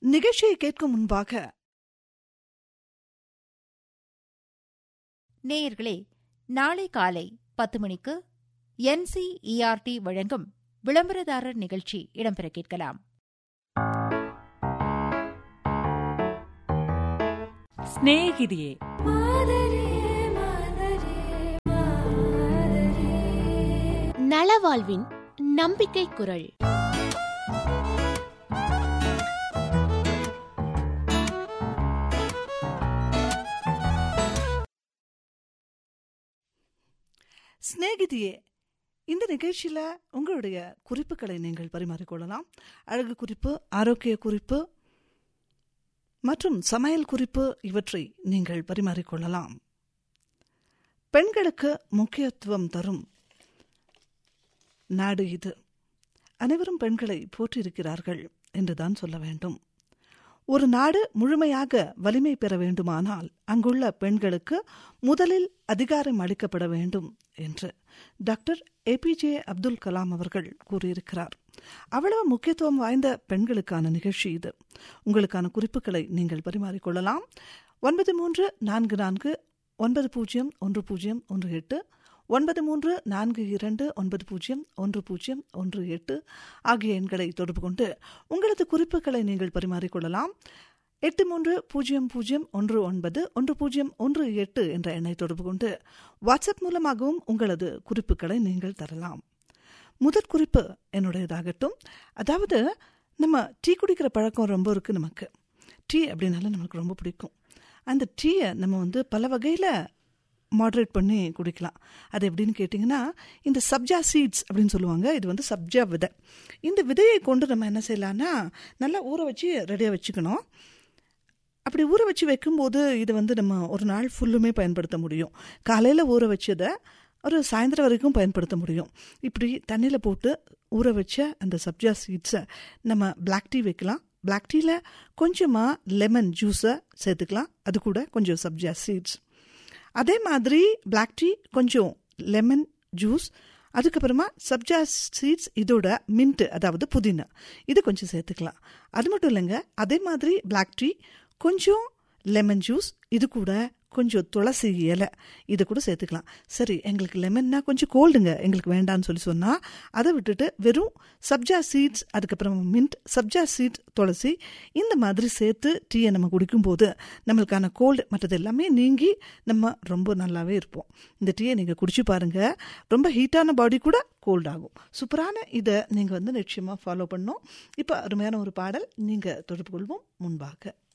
நிகழ்ச்சியை கேட்கும் முன்பாக நேயர்களே நாளை காலை பத்து மணிக்கு என்சிஇஆர்டி வழங்கும் விளம்பரதாரர் நிகழ்ச்சி இடம்பெற கேட்கலாம் സ്നേഹിതിയെ நலவாழ்வின் நம்பிக்கை குரல் சிநேகிதியே இந்த நிகழ்ச்சியில உங்களுடைய குறிப்புகளை நீங்கள் பரிமாறிக்கொள்ளலாம் அழகு குறிப்பு ஆரோக்கிய குறிப்பு மற்றும் சமையல் குறிப்பு இவற்றை நீங்கள் பரிமாறிக்கொள்ளலாம் பெண்களுக்கு முக்கியத்துவம் தரும் நாடு இது அனைவரும் பெண்களை போற்றியிருக்கிறார்கள் என்றுதான் சொல்ல வேண்டும் ஒரு நாடு முழுமையாக வலிமை பெற வேண்டுமானால் அங்குள்ள பெண்களுக்கு முதலில் அதிகாரம் அளிக்கப்பட வேண்டும் என்று டாக்டர் ஏபிஜே அப்துல் கலாம் அவர்கள் கூறியிருக்கிறார் அவ்வளவு முக்கியத்துவம் வாய்ந்த பெண்களுக்கான நிகழ்ச்சி இது உங்களுக்கான குறிப்புகளை நீங்கள் பரிமாறிக்கொள்ளலாம் ஒன்பது மூன்று நான்கு நான்கு ஒன்பது பூஜ்ஜியம் ஒன்று பூஜ்ஜியம் ஒன்று எட்டு ஒன்பது மூன்று நான்கு இரண்டு ஒன்பது பூஜ்ஜியம் ஒன்று பூஜ்ஜியம் ஒன்று எட்டு ஆகிய எண்களை தொடர்பு கொண்டு உங்களது குறிப்புகளை நீங்கள் பரிமாறிக்கொள்ளலாம் எட்டு மூன்று பூஜ்ஜியம் பூஜ்ஜியம் ஒன்று ஒன்பது ஒன்று பூஜ்ஜியம் ஒன்று எட்டு என்ற எண்ணை தொடர்பு கொண்டு வாட்ஸ்அப் மூலமாகவும் உங்களது குறிப்புகளை நீங்கள் தரலாம் முதற் குறிப்பு என்னுடையதாகட்டும் அதாவது நம்ம டீ குடிக்கிற பழக்கம் ரொம்ப இருக்குது நமக்கு டீ அப்படின்னால நமக்கு ரொம்ப பிடிக்கும் அந்த டீயை நம்ம வந்து பல வகையில் மாட்ரேட் பண்ணி குடிக்கலாம் அது எப்படின்னு கேட்டிங்கன்னா இந்த சப்ஜா சீட்ஸ் அப்படின்னு சொல்லுவாங்க இது வந்து சப்ஜா விதை இந்த விதையை கொண்டு நம்ம என்ன செய்யலாம்னா நல்லா ஊற வச்சு ரெடியாக வச்சுக்கணும் அப்படி ஊற வச்சு வைக்கும்போது இது வந்து நம்ம ஒரு நாள் ஃபுல்லுமே பயன்படுத்த முடியும் காலையில் ஊற வச்சதை ஒரு சாயந்தரம் வரைக்கும் பயன்படுத்த முடியும் இப்படி தண்ணியில் போட்டு ஊற வச்ச அந்த சப்ஜா சீட்ஸை நம்ம பிளாக் டீ வைக்கலாம் பிளாக் டீயில் கொஞ்சமாக லெமன் ஜூஸை சேர்த்துக்கலாம் அது கூட கொஞ்சம் சப்ஜா சீட்ஸ் அதே மாதிரி பிளாக் டீ கொஞ்சம் லெமன் ஜூஸ் அதுக்கப்புறமா சப்ஜா சீட்ஸ் இதோட மின்ட் அதாவது புதினா இது கொஞ்சம் சேர்த்துக்கலாம் அது மட்டும் இல்லைங்க அதே மாதிரி பிளாக் டீ கொஞ்சம் லெமன் ஜூஸ் இது கூட கொஞ்சம் துளசி இலை இதை கூட சேர்த்துக்கலாம் சரி எங்களுக்கு லெமன்னா கொஞ்சம் கோல்டுங்க எங்களுக்கு வேண்டான்னு சொல்லி சொன்னால் அதை விட்டுட்டு வெறும் சப்ஜா சீட்ஸ் அதுக்கப்புறம் மின்ட் சப்ஜா சீட் துளசி இந்த மாதிரி சேர்த்து டீயை நம்ம குடிக்கும்போது நம்மளுக்கான கோல்டு மற்றது எல்லாமே நீங்கி நம்ம ரொம்ப நல்லாவே இருப்போம் இந்த டீயை நீங்கள் குடிச்சு பாருங்கள் ரொம்ப ஹீட்டான பாடி கூட கோல்ட் ஆகும் சூப்பரான இதை நீங்கள் வந்து நிச்சயமாக ஃபாலோ பண்ணணும் இப்போ அருமையான ஒரு பாடல் நீங்கள் தொடர்பு கொள்வோம் முன்பாக